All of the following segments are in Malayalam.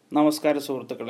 നമസ്കാരം സുഹൃത്തുക്കളെ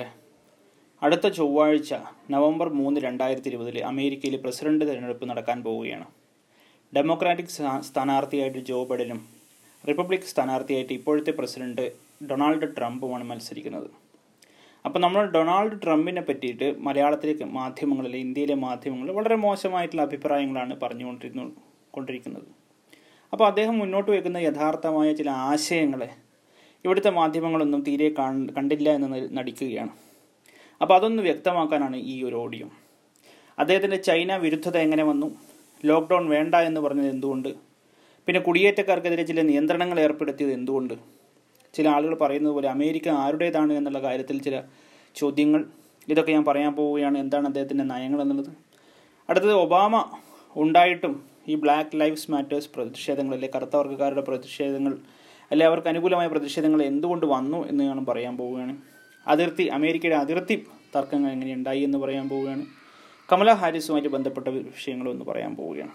അടുത്ത ചൊവ്വാഴ്ച നവംബർ മൂന്ന് രണ്ടായിരത്തി ഇരുപതിൽ അമേരിക്കയിൽ പ്രസിഡന്റ് തിരഞ്ഞെടുപ്പ് നടക്കാൻ പോവുകയാണ് ഡെമോക്രാറ്റിക് സ്ഥാ- സ്ഥാനാർത്ഥിയായിട്ട് ജോ ബൈഡനും റിപ്പബ്ലിക് സ്ഥാനാർത്ഥിയായിട്ട് ഇപ്പോഴത്തെ പ്രസിഡന്റ് ഡൊണാൾഡ് ട്രംപുമാണ് മത്സരിക്കുന്നത് അപ്പോൾ നമ്മൾ ഡൊണാൾഡ് ട്രംപിനെ പറ്റിയിട്ട് മലയാളത്തിലെ മാധ്യമങ്ങളിൽ ഇന്ത്യയിലെ മാധ്യമങ്ങളിൽ വളരെ മോശമായിട്ടുള്ള അഭിപ്രായങ്ങളാണ് പറഞ്ഞുകൊണ്ടിരുന്നു കൊണ്ടിരിക്കുന്നത് അപ്പോൾ അദ്ദേഹം മുന്നോട്ട് വയ്ക്കുന്ന യഥാർത്ഥമായ ചില ആശയങ്ങളെ ഇവിടുത്തെ മാധ്യമങ്ങളൊന്നും തീരെ കാണ്- കണ്ടില്ല എന്ന് ന- നടിക്കുകയാണ് അപ്പോൾ അതൊന്ന് വ്യക്തമാക്കാനാണ് ഈ ഒരു ഓഡിയോ അദ്ദേഹത്തിൻ്റെ ചൈന വിരുദ്ധത എങ്ങനെ വന്നു ലോക്ക്ഡൗൺ വേണ്ട എന്ന് പറഞ്ഞത് എന്തുകൊണ്ട് പിന്നെ കുടിയേറ്റക്കാർക്കെതിരെ ചില നിയന്ത്രണങ്ങൾ ഏർപ്പെടുത്തിയത് എന്തുകൊണ്ട് ചില ആളുകൾ പറയുന്നത് പോലെ അമേരിക്ക ആരുടേതാണ് എന്നുള്ള കാര്യത്തിൽ ചില ചോദ്യങ്ങൾ ഇതൊക്കെ ഞാൻ പറയാൻ പോവുകയാണ് എന്താണ് അദ്ദേഹത്തിൻ്റെ നയങ്ങൾ എന്നുള്ളത് അടുത്തത് ഒബാമ ഉണ്ടായിട്ടും ഈ ബ്ലാക്ക് ലൈവ്സ് മാറ്റേഴ്സ് പ്രതിഷേധങ്ങൾ അല്ലെ കറുത്ത വർഗ്ഗക്കാരുടെ പ്രതിഷേധങ്ങൾ അല്ലെ അവർക്ക് അനുകൂലമായ പ്രതിഷേധങ്ങൾ എന്തുകൊണ്ട് വന്നു എന്ന് ഞാൻ പറയാൻ പോവുകയാണ് അതിർത്തി അമേരിക്കയുടെ അതിർത്തി തർക്കങ്ങൾ എങ്ങനെ ഉണ്ടായി എന്ന് പറയാൻ പോവുകയാണ് കമല ഹാരിസുമായിട്ട് ബന്ധപ്പെട്ട വിഷയങ്ങളൊന്ന് പറയാൻ പോവുകയാണ്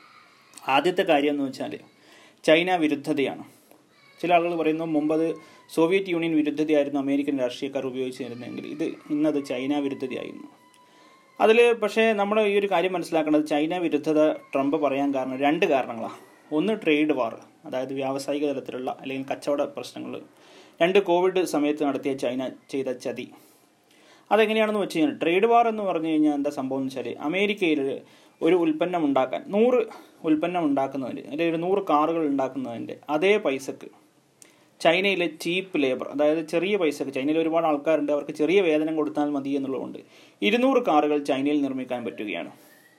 ആദ്യത്തെ കാര്യം എന്ന് വെച്ചാൽ ചൈന വിരുദ്ധതയാണ് ചില ആളുകൾ പറയുന്നു മുമ്പ് അത് സോവിയറ്റ് യൂണിയൻ വിരുദ്ധതയായിരുന്നു അമേരിക്കൻ രാഷ്ട്രീയക്കാർ ഉപയോഗിച്ചിരുന്നെങ്കിൽ ഇത് ഇന്നത് ചൈന വിരുദ്ധതയായിരുന്നു അതിൽ പക്ഷേ നമ്മൾ ഈ ഒരു കാര്യം മനസ്സിലാക്കേണ്ടത് ചൈന വിരുദ്ധത ട്രംപ് പറയാൻ കാരണം രണ്ട് കാരണങ്ങളാണ് ഒന്ന് ട്രേഡ് വാർ അതായത് വ്യാവസായിക തലത്തിലുള്ള അല്ലെങ്കിൽ കച്ചവട പ്രശ്നങ്ങൾ രണ്ട് കോവിഡ് സമയത്ത് നടത്തിയ ചൈന ചെയ്ത ചതി അതെങ്ങനെയാണെന്ന് വെച്ച് കഴിഞ്ഞാൽ ട്രേഡ് വാർ എന്ന് പറഞ്ഞു കഴിഞ്ഞാൽ എന്താ സംഭവം എന്ന് വെച്ചാൽ അമേരിക്കയിൽ ഒരു ഉൽപ്പന്നം ഉണ്ടാക്കാൻ നൂറ് ഉൽപ്പന്നം ഉണ്ടാക്കുന്നതിന് അല്ലെങ്കിൽ ഒരു നൂറ് കാറുകൾ ഉണ്ടാക്കുന്നതിൻ്റെ അതേ പൈസക്ക് ചൈനയിലെ ചീപ്പ് ലേബർ അതായത് ചെറിയ പൈസക്ക് ചൈനയിൽ ഒരുപാട് ആൾക്കാരുണ്ട് അവർക്ക് ചെറിയ വേതനം കൊടുത്താൽ മതി എന്നുള്ളതുകൊണ്ട് ഇരുന്നൂറ് കാറുകൾ ചൈനയിൽ നിർമ്മിക്കാൻ പറ്റുകയാണ്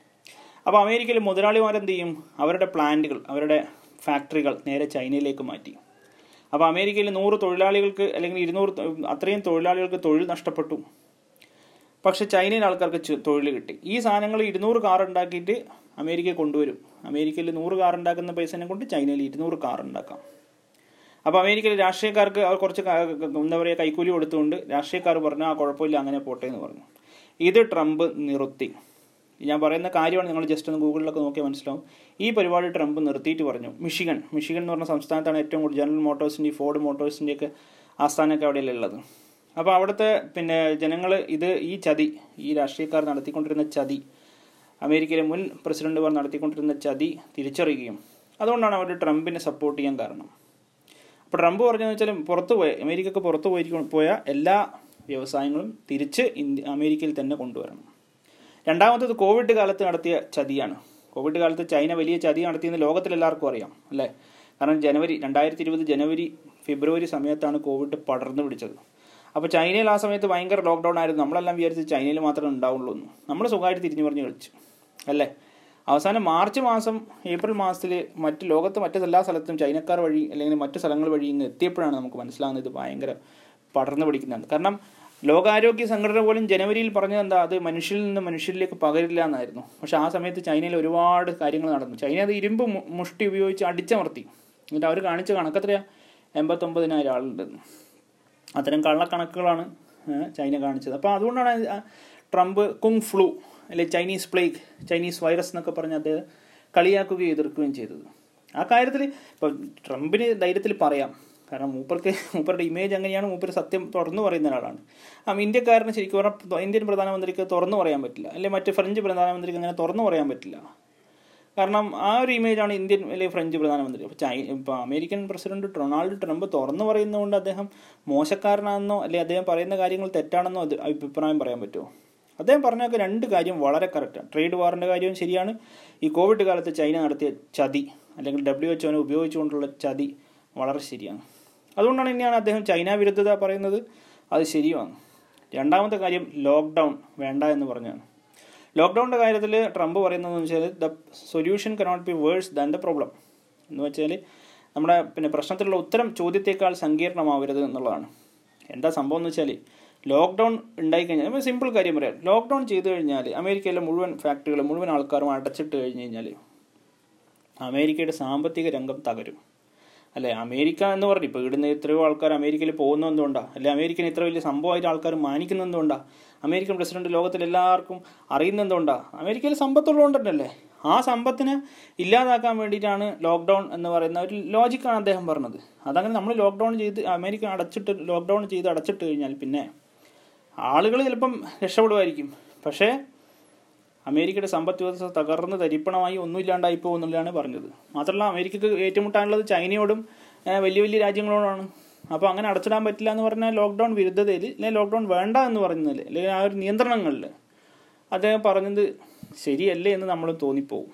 അപ്പോൾ അമേരിക്കയിൽ മുതലാളിമാരെന്ത് ചെയ്യും അവരുടെ പ്ലാന്റുകൾ അവരുടെ ഫാക്ടറികൾ നേരെ ചൈനയിലേക്ക് മാറ്റി അപ്പോൾ അമേരിക്കയിൽ നൂറ് തൊഴിലാളികൾക്ക് അല്ലെങ്കിൽ ഇരുന്നൂറ് തൊ- അത്രയും തൊഴിലാളികൾക്ക് തൊഴിൽ നഷ്ടപ്പെട്ടു പക്ഷെ ചൈനയിലെ ആൾക്കാർക്ക് ചു- തൊഴിൽ കിട്ടി ഈ സാധനങ്ങൾ ഇരുന്നൂറ് കാർ ഉണ്ടാക്കിയിട്ട് അമേരിക്കയിൽ കൊണ്ടുവരും അമേരിക്കയിൽ നൂറ് കാർ ഉണ്ടാക്കുന്ന പൈസനെ കൊണ്ട് ചൈനയിൽ ഇരുന്നൂറ് കാർ ഉണ്ടാക്കാം അപ്പോൾ അമേരിക്കയിലെ രാഷ്ട്രീയക്കാർക്ക് അവർ കുറച്ച് ക- ക- എന്താ പറയുക കൈക്കൂലി കൊടുത്തുകൊണ്ട് രാഷ്ട്രീയക്കാർ പറഞ്ഞു ആ കുഴപ്പമില്ല അങ്ങനെ പോട്ടെ എന്ന് പറഞ്ഞു ഇത് ട്രംപ് നിർത്തി ഞാൻ പറയുന്ന കാര്യമാണ് നിങ്ങൾ ജസ്റ്റ് ഒന്ന് ഗൂഗിളിലൊക്കെ നോക്കിയാൽ മനസ്സിലാവും ഈ പരിപാടി ട്രംപ് നിർത്തിയിട്ട് പറഞ്ഞു മിഷിഗൺ മിഷിഗൺ എന്ന് പറഞ്ഞ സംസ്ഥാനത്താണ് ഏറ്റവും കൂടുതൽ ജനറൽ മോട്ടോഴ്സിൻ്റെ ഫോർഡ് മോട്ടോഴ്സിൻ്റെയൊക്കെ ആസ്ഥാനമൊക്കെ അവിടെയല്ലേ ഉള്ളത് അപ്പോൾ അവിടുത്തെ പിന്നെ ജനങ്ങൾ ഇത് ഈ ചതി ഈ രാഷ്ട്രീയക്കാർ നടത്തിക്കൊണ്ടിരുന്ന ചതി അമേരിക്കയിലെ മുൻ പ്രസിഡന്റുമാർ നടത്തിക്കൊണ്ടിരുന്ന ചതി തിരിച്ചറിയുകയും അതുകൊണ്ടാണ് അവർ ട്രംപിനെ സപ്പോർട്ട് ചെയ്യാൻ കാരണം അപ്പോൾ ട്രംപ് പറഞ്ഞതെന്ന് വെച്ചാൽ പുറത്തു പോയ അമേരിക്കക്ക് പുറത്തു പോയിരിക്കും പോയ എല്ലാ വ്യവസായങ്ങളും തിരിച്ച് ഇന്ത്യ അമേരിക്കയിൽ തന്നെ കൊണ്ടുവരണം രണ്ടാമത്തത് കോവിഡ് കാലത്ത് നടത്തിയ ചതിയാണ് കോവിഡ് കാലത്ത് ചൈന വലിയ ചതി നടത്തിയെന്ന് ലോകത്തിൽ എല്ലാവർക്കും അറിയാം അല്ലേ കാരണം ജനുവരി രണ്ടായിരത്തി ഇരുപത് ജനുവരി ഫെബ്രുവരി സമയത്താണ് കോവിഡ് പടർന്നു പിടിച്ചത് അപ്പോൾ ചൈനയിൽ ആ സമയത്ത് ഭയങ്കര ലോക്ക്ഡൗൺ ആയിരുന്നു നമ്മളെല്ലാം വിചാരിച്ച് ചൈനയിൽ മാത്രമേ ഉണ്ടാവുള്ളൂ എന്ന് നമ്മൾ സുഖമായിട്ട് തിരിഞ്ഞു പറഞ്ഞ് കളിച്ചു അല്ലേ അവസാനം മാർച്ച് മാസം ഏപ്രിൽ മാസത്തിൽ മറ്റ് ലോകത്ത് മറ്റ് എല്ലാ സ്ഥലത്തും ചൈനക്കാർ വഴി അല്ലെങ്കിൽ മറ്റ് സ്ഥലങ്ങൾ വഴി ഇങ്ങ് എത്തിയപ്പോഴാണ് നമുക്ക് മനസ്സിലാകുന്നത് ഇത് ഭയങ്കര പടർന്നു പിടിക്കുന്നതാണ് കാരണം ലോകാരോഗ്യ സംഘടന പോലും ജനുവരിയിൽ പറഞ്ഞത് എന്താ അത് മനുഷ്യരിൽ നിന്ന് മനുഷ്യരിലേക്ക് പകരില്ല എന്നായിരുന്നു പക്ഷെ ആ സമയത്ത് ചൈനയിൽ ഒരുപാട് കാര്യങ്ങൾ നടന്നു ചൈന അത് ഇരുമ്പ് മു- മുഷ്ടി ഉപയോഗിച്ച് അടിച്ചമർത്തി എന്നിട്ട് അവർ കാണിച്ച കണക്കത്രയാ എൺപത്തൊമ്പതിനായിരം ആളുണ്ടെന്ന് അത്തരം കള്ളക്കണക്കുകളാണ് ഏഹ്, ചൈന കാണിച്ചത് അപ്പോൾ അതുകൊണ്ടാണ് ആ ട്രംപ് കുങ് ഫ്ലൂ അല്ലെ ചൈനീസ് പ്ലേഗ് ചൈനീസ് വൈറസ് എന്നൊക്കെ പറഞ്ഞ് അദ്ദേഹം കളിയാക്കുകയും എതിർക്കുകയും ചെയ്തത് ആ കാര്യത്തിൽ ഇപ്പം ട്രംപിന് ധൈര്യത്തിൽ പറയാം കാരണം മൂപ്പർക്ക് മൂപ്പരുടെ ഇമേജ് അങ്ങനെയാണ് മൂപ്പർ സത്യം തുറന്നു പറയുന്ന ഒരാളാണ് ആ ഇന്ത്യക്കാരന് ശരിക്കും പറഞ്ഞാൽ ഇന്ത്യൻ പ്രധാനമന്ത്രിക്ക് തുറന്നു പറയാൻ പറ്റില്ല അല്ലെ മറ്റ് ഫ്രഞ്ച് പ്രധാനമന്ത്രിക്ക് അങ്ങനെ തുറന്നു പറയാൻ പറ്റില്ല കാരണം ആ ഒരു ഇമേജാണ് ഇന്ത്യൻ അല്ലെങ്കിൽ ഫ്രഞ്ച് പ്രധാനമന്ത്രി അപ്പോൾ ചൈ ഇപ്പോൾ അമേരിക്കൻ പ്രസിഡന്റ് ഡൊണാൾഡ് ട്രംപ് തുറന്നു പറയുന്നതുകൊണ്ട് അദ്ദേഹം മോശക്കാരനാണെന്നോ അല്ലെങ്കിൽ അദ്ദേഹം പറയുന്ന കാര്യങ്ങൾ തെറ്റാണെന്നോ അത് അഭിപ്രായം പറയാൻ പറ്റുമോ അദ്ദേഹം പറഞ്ഞൊക്കെ രണ്ട് കാര്യം വളരെ കറക്റ്റാണ് ട്രേഡ് വാറിൻ്റെ കാര്യവും ശരിയാണ് ഈ കോവിഡ് കാലത്ത് ചൈന നടത്തിയ ചതി അല്ലെങ്കിൽ ഡബ്ല്യു എച്ച് ഒനെ ഉപയോഗിച്ചുകൊണ്ടുള്ള ചതി വളരെ ശരിയാണ് അതുകൊണ്ടാണ് തന്നെയാണ് അദ്ദേഹം ചൈന വിരുദ്ധത പറയുന്നത് അത് ശരിയുമാണ് രണ്ടാമത്തെ കാര്യം ലോക്ക്ഡൗൺ വേണ്ട എന്ന് പറഞ്ഞാണ് ലോക്ക്ഡൗണിൻ്റെ കാര്യത്തിൽ ട്രംപ് പറയുന്നതെന്ന് വെച്ചാൽ the solution cannot be worse than the problem എന്ന് വെച്ചാൽ നമ്മുടെ പിന്നെ പ്രശ്നത്തിലുള്ള ഉത്തരം ചോദ്യത്തേക്കാൾ സങ്കീർണമാവരുത് എന്നുള്ളതാണ് എന്താ സംഭവം എന്ന് വെച്ചാൽ ലോക്ക്ഡൗൺ ഉണ്ടായിക്കഴിഞ്ഞാൽ നമ്മൾ സിമ്പിൾ കാര്യം പറയാം ലോക്ക്ഡൗൺ ചെയ്തു കഴിഞ്ഞാൽ അമേരിക്കയിലെ മുഴുവൻ ഫാക്ടറികൾ മുഴുവൻ ആൾക്കാരും അടച്ചിട്ട് കഴിഞ്ഞ് കഴിഞ്ഞാൽ അമേരിക്കയുടെ സാമ്പത്തിക രംഗം തകരും അല്ലെ അമേരിക്ക എന്ന് പറഞ്ഞു ഇപ്പോൾ ഇവിടുന്ന് എത്രയോ ആൾക്കാർ അമേരിക്കയിൽ പോകുന്നത് എന്തുകൊണ്ടാണ് അല്ലെ അമേരിക്കൻ ഇത്ര വലിയ സംഭവമായിട്ട് ആൾക്കാർ മാനിക്കുന്നത് എന്തുകൊണ്ടാണ് അമേരിക്കൻ പ്രസിഡന്റ് ലോകത്തിൽ എല്ലാവർക്കും അറിയുന്നത് എന്തുകൊണ്ടാണ് അമേരിക്കയിൽ സമ്പത്തുള്ളതുകൊണ്ട് തന്നെയല്ലേ ആ സമ്പത്തിനെ ഇല്ലാതാക്കാൻ വേണ്ടിയിട്ടാണ് ലോക്ക്ഡൗൺ എന്ന് പറയുന്ന ഒരു ലോജിക്കാണ് അദ്ദേഹം പറഞ്ഞത് അതങ്ങനെ നമ്മൾ ലോക്ക്ഡൗൺ ചെയ്ത് അമേരിക്ക അടച്ചിട്ട് ലോക്ക്ഡൗൺ ചെയ്ത് അടച്ചിട്ട് കഴിഞ്ഞാൽ പിന്നെ ആളുകൾ ചിലപ്പം രക്ഷപ്പെടുമായിരിക്കും പക്ഷേ അമേരിക്കയുടെ സമ്പദ് വ്യവസ്ഥ തകർന്ന് തരിപ്പണമായി ഒന്നുമില്ലാണ്ടായി പോകുന്നുള്ളതാണ് പറഞ്ഞത് മാത്രമല്ല അമേരിക്കക്ക് ഏറ്റുമുട്ടാനുള്ളത് ചൈനയോടും ഏഹ്, വലിയ വലിയ രാജ്യങ്ങളോടാണ് അപ്പോൾ അങ്ങനെ അടച്ചിടാൻ പറ്റില്ല എന്ന് പറഞ്ഞാൽ ലോക്ക്ഡൗൺ വിരുദ്ധതയിൽ അല്ലെങ്കിൽ ലോക്ക്ഡൗൺ വേണ്ട എന്ന് പറയുന്നതിൽ അല്ലെങ്കിൽ ആ ഒരു നിയന്ത്രണങ്ങളിൽ അദ്ദേഹം പറഞ്ഞത് ശരിയല്ലേ എന്ന് നമ്മൾ തോന്നിപ്പോവും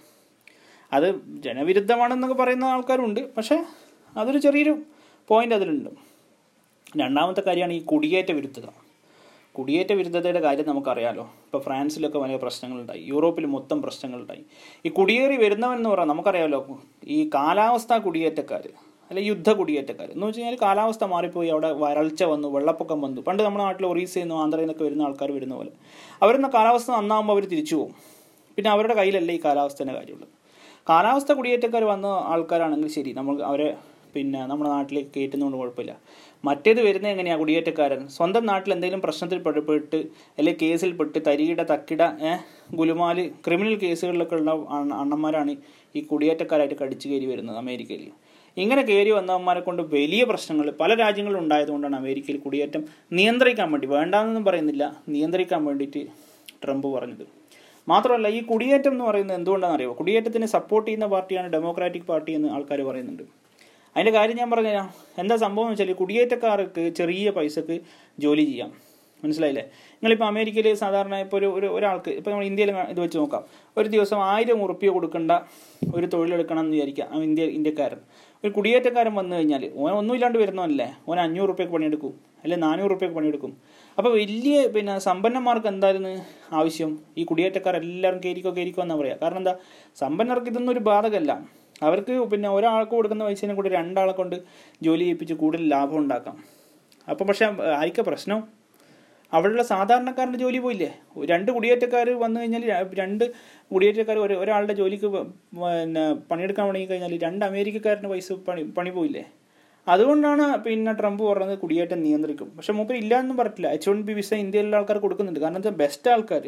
അത് ജനവിരുദ്ധമാണെന്നൊക്കെ പറയുന്ന ആൾക്കാരുണ്ട് പക്ഷേ അതൊരു ചെറിയൊരു പോയിന്റ് അതിലുണ്ട് രണ്ടാമത്തെ കാര്യമാണ് ഈ കുടിയേറ്റ വിരുദ്ധത കുടിയേറ്റ വിരുദ്ധതയുടെ കാര്യം നമുക്കറിയാലോ ഇപ്പോൾ ഫ്രാൻസിലൊക്കെ വലിയ പ്രശ്നങ്ങളുണ്ടായി യൂറോപ്പിൽ മൊത്തം പ്രശ്നങ്ങളുണ്ടായി ഈ കുടിയേറി വരുന്നവൻ എന്ന് പറയാം നമുക്കറിയാലോ ഈ കാലാവസ്ഥ കുടിയേറ്റക്കാർ അല്ലെ യുദ്ധ കുടിയേറ്റക്കാർ എന്ന് വെച്ച് കഴിഞ്ഞാൽ കാലാവസ്ഥ മാറിപ്പോയി അവിടെ വരൾച്ച വന്നു വെള്ളപ്പൊക്കം വന്നു പണ്ട് നമ്മുടെ നാട്ടിൽ ഒറീസയിൽ നിന്നും ആന്ധ്രയിൽ നിന്നൊക്കെ വരുന്ന ആൾക്കാർ വരുന്ന പോലെ അവരുന്ന കാലാവസ്ഥ നന്നാകുമ്പോൾ അവർ തിരിച്ചു പോകും പിന്നെ അവരുടെ കയ്യിലല്ല ഈ കാലാവസ്ഥേൻ്റെ കാര്യമുള്ളത് കാലാവസ്ഥ കുടിയേറ്റക്കാർ വന്ന ആൾക്കാരാണെങ്കിൽ ശരി നമ്മൾ അവരെ പിന്നെ നമ്മുടെ നാട്ടിലേക്ക് കയറ്റുന്നതുകൊണ്ട് കുഴപ്പമില്ല മറ്റേത് വരുന്നത് എങ്ങനെയാണ് കുടിയേറ്റക്കാരൻ സ്വന്തം നാട്ടിൽ എന്തെങ്കിലും പ്രശ്നത്തിൽ പെട്ട് അല്ലെങ്കിൽ കേസിൽപ്പെട്ട് തരികിട തക്കിട ഏഹ് ഗുലുമാല് ക്രിമിനൽ കേസുകളിലൊക്കെ ഉള്ള അണ്ണ- അണ്ണന്മാരാണ് ഈ കുടിയേറ്റക്കാരായിട്ട് കടിച്ചു കയറി വരുന്നത് അമേരിക്കയിൽ ഇങ്ങനെ കയറി വന്നവന്മാരെ കൊണ്ട് വലിയ പ്രശ്നങ്ങൾ പല രാജ്യങ്ങളിലും ഉണ്ടായതുകൊണ്ടാണ് അമേരിക്കയിൽ കുടിയേറ്റം നിയന്ത്രിക്കാൻ വേണ്ടി വേണ്ടാന്നൊന്നും പറയുന്നില്ല നിയന്ത്രിക്കാൻ വേണ്ടിയിട്ട് ട്രംപ് പറഞ്ഞത് മാത്രമല്ല ഈ കുടിയേറ്റം എന്ന് പറയുന്നത് എന്തുകൊണ്ടാണെന്ന് അറിയുമോ കുടിയേറ്റത്തിന് സപ്പോർട്ട് ചെയ്യുന്ന പാർട്ടിയാണ് ഡെമോക്രാറ്റിക് പാർട്ടി എന്ന് ആൾക്കാർ പറയുന്നുണ്ട് അതിൻ്റെ കാര്യം ഞാൻ പറഞ്ഞുതരാം എന്താ സംഭവം എന്ന് വെച്ചാൽ കുടിയേറ്റക്കാർക്ക് ചെറിയ പൈസക്ക് ജോലി ചെയ്യാം മനസ്സിലായില്ലേ നിങ്ങളിപ്പോൾ അമേരിക്കയിൽ സാധാരണ ഇപ്പോൾ ഒരു ഒരു ഒരാൾക്ക് ഇപ്പോൾ നമ്മൾ ഇന്ത്യയിൽ ഇത് വെച്ച് നോക്കാം ഒരു ദിവസം ആയിരം ഉറുപ്പ്യ കൊടുക്കേണ്ട ഒരു തൊഴിലെടുക്കണം എന്ന് വിചാരിക്കാം ആ ഇന്ത്യ ഇന്ത്യക്കാരൻ ഒരു കുടിയേറ്റക്കാരൻ വന്നു കഴിഞ്ഞാൽ ഓൻ ഒന്നുമില്ലാണ്ട് വരുന്നതല്ലേ ഓൻ അഞ്ഞൂറ് റുപ്യക്ക് പണിയെടുക്കും അല്ലെങ്കിൽ നാനൂറ് റുപ്യക്ക് പണിയെടുക്കും അപ്പോൾ വലിയ പിന്നെ സമ്പന്നന്മാർക്ക് എന്തായിരുന്നു ആവശ്യം ഈ കുടിയേറ്റക്കാരെല്ലാവരും കയറിക്കോ കയറിക്കോ എന്നാ പറയാം കാരണം എന്താ സമ്പന്നർക്ക് ഇതൊന്നും ഒരു ബാധകമല്ല അവർക്ക് പിന്നെ ഒരാൾക്ക് കൊടുക്കുന്ന പൈസനെ കൂടി രണ്ടാളെ കൊണ്ട് ജോലി ചെയ്യിപ്പിച്ച് കൂടുതൽ ലാഭം ഉണ്ടാക്കാം അപ്പോൾ പക്ഷെ ആയിരിക്ക പ്രശ്നം അവിടെയുള്ള സാധാരണക്കാരൻ്റെ ജോലി പോയില്ലേ രണ്ട് കുടിയേറ്റക്കാർ വന്നു കഴിഞ്ഞാൽ ര- രണ്ട് കുടിയേറ്റക്കാർ ഒരു ഒരാളുടെ ജോലിക്ക് പ- പിന്നെ പണിയെടുക്കാൻ തുടങ്ങി കഴിഞ്ഞാൽ രണ്ട് അമേരിക്കക്കാരൻ്റെ പൈസ പണി പണി പോയില്ലേ അതുകൊണ്ടാണ് പിന്നെ ട്രംപ് പറഞ്ഞത് കുടിയേറ്റം നിയന്ത്രിക്കും പക്ഷെ മൂപ്പർ ഇല്ല എന്നും പറഞ്ഞിട്ടില്ല എച്ച് വൺ ബി വിസ ഇന്ത്യയിലുള്ള ആൾക്കാർ കൊടുക്കുന്നുണ്ട് കാരണം എന്താ ബെസ്റ്റ് ആൾക്കാർ